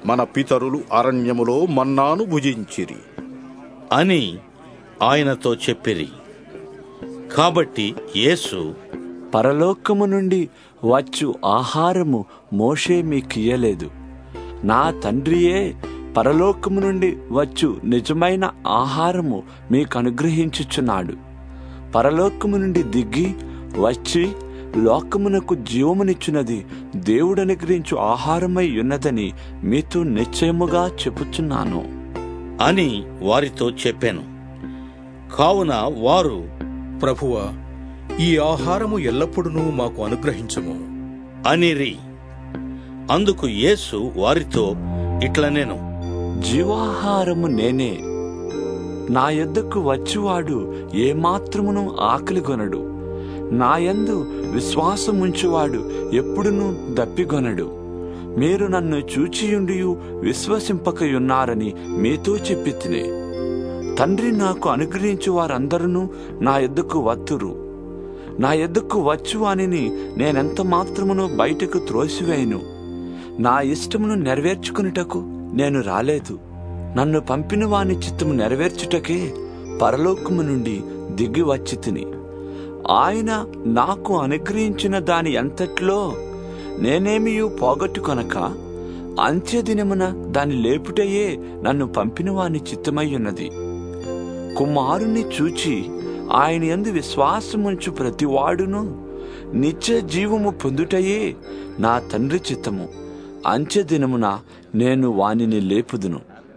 మన పితరులు అరణ్యములో మన్నాను భుజించిరి అని ఆయనతో చెప్పిరి కాబట్టి యేసు పరలోకము నుండి వచ్చు ఆహారము మోషే మీకియ్యలేదు నా తండ్రియే పరలోకము నుండి వచ్చు నిజమైన ఆహారము మీకు అనుగ్రహించుచున్నాడు పరలోకము నుండి దిగి వచ్చి లోకమునకు జీవమునిచ్చున్నది దేవుడు అనుగ్రహించు ఆహారమై ఉన్నదని మీతో నిశ్చయముగా చెప్పుచున్నాను అని వారితో చెప్పాను కావున వారు ప్రభువా ఈ ఆహారము ఎల్లప్పుడూ మాకు అనుగ్రహించము అనిరి అందుకు యేసు వారితో ఇట్లనెను జీవాహారము నేనే నా యొద్దకు వచ్చివాడు ఏమాత్రమును ఆకలిగొనడు నా యందు విశ్వాసముంచువాడు ఎప్పుడునూ దప్పిగొనడు మీరు నన్ను చూచియుండియు విశ్వసింపకయున్నారని మీతో చెప్పి తినే తండ్రి నాకు అనుగ్రహించు వారందరూ నా యొద్దకు వత్తురు నా యొద్దకు వచ్చు వానిని నేనెంత మాత్రమును బయటకు త్రోసివేయను నా ఇష్టమును నెరవేర్చుకునుటకు నేను రాలేదు నన్ను పంపిన వాని చిత్తము నెరవేర్చుటకే పరలోకము నుండి దిగి వచ్చి తిని ఆయన నాకు అనుగ్రహించిన దాని అంతట్లో నేనేమియు పోగొట్టుకొనక అంత్యదినమున దాని లేపుటయే నన్ను పంపిన వాని చిత్తమయ్యున్నది కుమారుని చూచి ఆయన యందు విశ్వాసముంచు ప్రతివాడును నిత్య జీవము పొందుటయే నా తండ్రి చిత్తము అంత్యదినమున నేను వానిని లేపుదును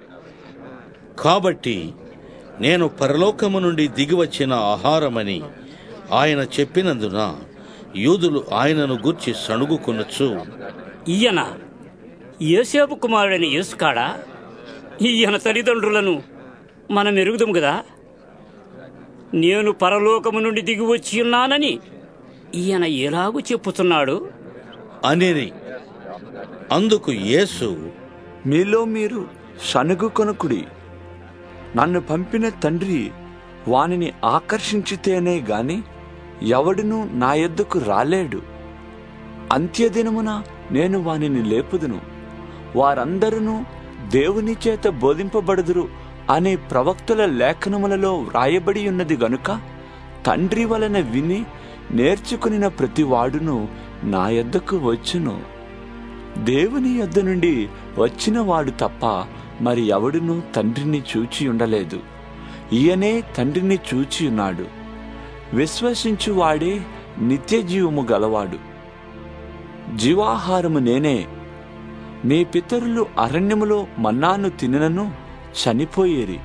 కాబట్టి నేను పరలోకము నుండి దిగివచ్చిన ఆహారమని ఆయన చెప్పినందున యూదులు ఆయనను గూర్చి సణుగుకొనొచ్చు ఈయన యేసేపు కుమారుడైన యేసుకాడా ఈయన తల్లిదండ్రులను మనం ఎరుగుదాం కదా నేను పరలోకము నుండి దిగి వచ్చి ఉన్నానని ఈయన ఎలాగూ చెప్పుతున్నాడు అనిరి అందుకు యేసు మీలో మీరు సనుగు కొనుకుడి నన్ను పంపిన తండ్రి వానిని ఆకర్షించితేనే గాని ఎవడునూ నా యొద్దకు రాలేడు అంత్యదినమున నేను వానిని లేపుదును వారందరూ దేవుని చేత బోధింపబడుదురు అనే ప్రవక్తల లేఖనములలో వ్రాయబడి ఉన్నది గనుక తండ్రి వలన విని నేర్చుకునిన ప్రతివాడును నా యొద్దకు వచ్చును దేవుని యొద్ద నుండి వచ్చిన వాడు తప్ప మరి ఎవడునూ తండ్రిని చూచి ఉండలేదు ఈయనే తండ్రిని చూచి ఉన్నాడు విశ్వసించువాడే నిత్య జీవము గలవాడు జీవాహారము నేనే మీ పితరులు అరణ్యములో మన్నాను తినను చనిపోయేరి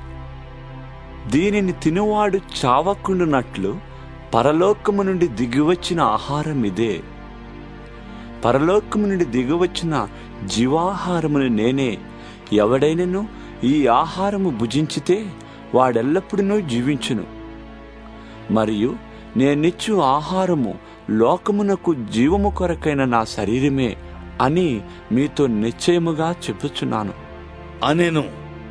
దీనిని తినువాడు చావకుండునట్లు పరలోకము నుండి దిగివచ్చిన ఆహారం ఇదే పరలోకము నుండి దిగివచ్చిన జీవాహారమును నేనే ఎవడైనను ఈ ఆహారము భుజించితే వాడెల్లప్పుడూ జీవించును మరియు నేనిచ్చు ఆహారము లోకమునకు జీవము కొరకైన నా శరీరమే అని మీతో నిశ్చయముగా చెప్పుచున్నాను అనెను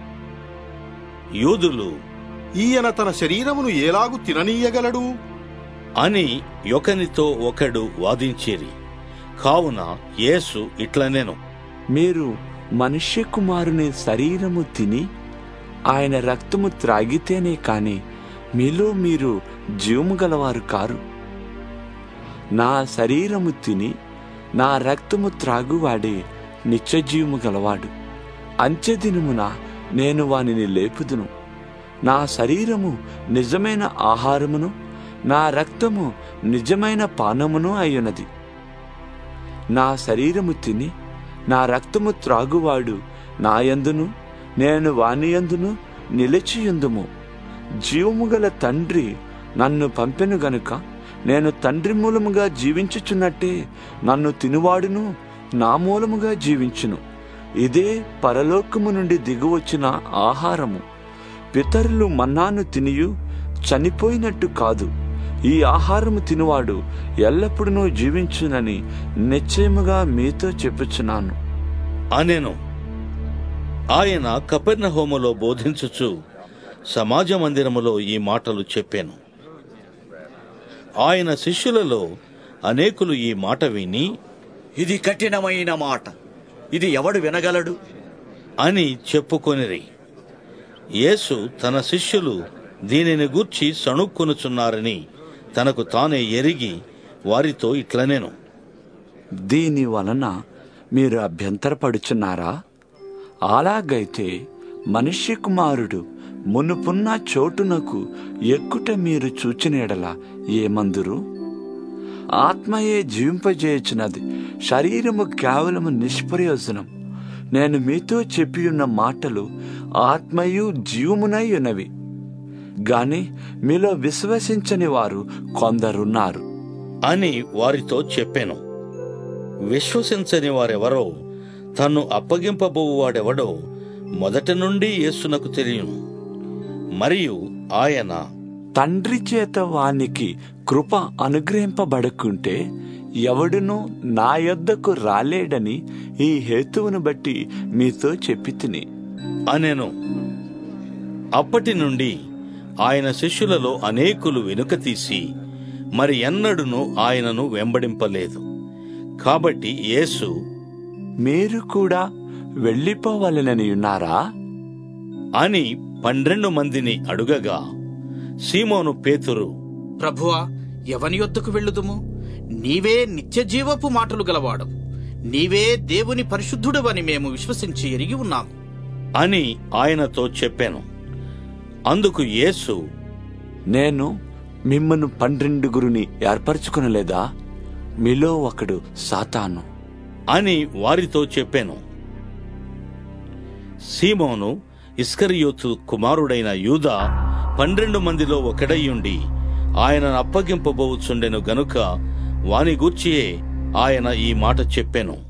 యూదులు ఈయన తన శరీరమును ఎలాగు తిననీయగలడు అని ఒకనితో ఒకడు వాదించిరి కావున యేసు ఇట్లనెను మీరు మనుష్య కుమారుని శరీరము తిని ఆయన రక్తము త్రాగితేనే కాని మీలో మీరు జీవము గలవారు కారు నా శరీరము తిని నా రక్తము త్రాగువాడే నిత్యజీవము గలవాడు అంత్యదినమున నేను వానిని లేపుదును నా శరీరము నిజమైన ఆహారమును నా రక్తము నిజమైన పానమును అయ్యున్నది నా శరీరము తిని నా రక్తము త్రాగువాడు నాయందును నేను వానియందును నిలిచియుందుము జీవము గల తండ్రి నన్ను పంపెను గనుక నేను తండ్రి మూలముగా జీవించుచున్నట్టే నన్ను తినువాడును నా మూలముగా జీవించును ఇదే పరలోకము నుండి దిగువచ్చిన ఆహారము పితరులు మన్నాను తినియు చనిపోయినట్టు కాదు ఈ ఆహారము తినువాడు ఎల్లప్పుడూ జీవించునని నిశ్చయముగా మీతో చెప్పుచున్నాను అనెను ఆయన కపెర్నహోములో బోధించుచు సమాజ మందిరములో ఈ మాటలు చెప్పాను ఆయన శిష్యులలో అనేకులు ఈ మాట విని ఇది కఠినమైన మాట ఇది ఎవడు వినగలడు అని చెప్పుకొనిరి యేసు తన శిష్యులు దీనిని గూర్చి సణుక్కొనుచున్నారని తనకు తానే ఎరిగి వారితో ఇట్లనేను దీని వలన మీరు అభ్యంతరపడుచున్నారా అలాగైతే మనుష్య కుమారుడు మునుపున్న చోటునకు ఎక్కుట మీరు చూచినెడల ఏమందురు ఆత్మయే జీవింపజేయుచున్నది శరీరము కేవలము నిష్ప్రయోజనం నేను మీతో చెప్పియున్న మాటలు ఆత్మయు జీవమునై ఉన్నవి గాని మీలో విశ్వసించని వారు కొందరున్నారు అని వారితో చెప్పాను విశ్వసించని వారెవరో తన్ను అప్పగింపబోవాడెవడో మొదటి నుండి యేసునకు తెలియను మరియు ఆయన తండ్రి చేత వానికి కృప అనుగ్రహింపబడకుంటే ఎవడునూ నా యొద్దకు రాలేడని ఈ హేతువును బట్టి మీతో చెప్పి తిని అనెను అప్పటి నుండి ఆయన శిష్యులలో అనేకులు వెనుక తీసి మరి ఎన్నడును ఆయనను వెంబడింపలేదు కాబట్టి యేసు మీరు కూడా వెళ్ళిపోవాలనని ఉన్నారా అని పన్నెండు మందిని అడుగగా సీమోను పేతురు ప్రభువా ఎవని యొద్దకు వెళ్ళుదుము నీవే నిత్యజీవపు మాటలు గలవాడు నీవే దేవుని పరిశుద్ధుడవని మేము విశ్వసించి ఎరిగి ఉన్నాము అని ఆయనతో చెప్పాను అందుకు యేసు నేను మిమ్మను పన్నెండుగురిని ఏర్పరచుకునలేదా మీలో ఒకడు సాతాను అని వారితో చెప్పాను సీమోను ఇస్కరియోతు కుమారుడైన యూదా పన్నెండు మందిలో ఒకడయ్యుండి ఆయనను అప్పగింపబోచుండెను గనుక వాని గూర్చియే ఆయన ఈ మాట చెప్పెను